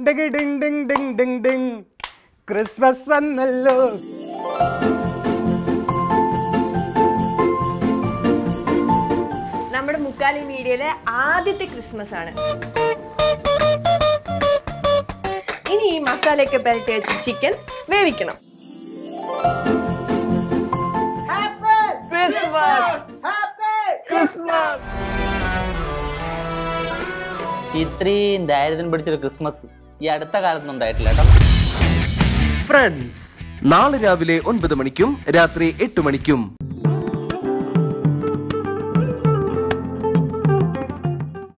Ding ding ding ding ding ding Christmas വന്നല്ലോ നമ്മുടെ മുക്കാലി മീഡിയയിലെ ആദ്യത്തെ ക്രിസ്മസ് ആണ് ഇനി ഈ മസാലയൊക്കെ പുരട്ടി വെച്ച് ചിക്കൻ വേവിക്കണം ഇത്രയും ദാരിദ്ര്യം പിടിച്ചൊരു ക്രിസ്മസ് ഈ അടുത്ത കാലത്തൊന്നും ഉണ്ടായിട്ടില്ല കേട്ടോ ഫ്രണ്ട്സ് നാളെ രാവിലെ ഒൻപത് മണിക്കും രാത്രി എട്ട് മണിക്കും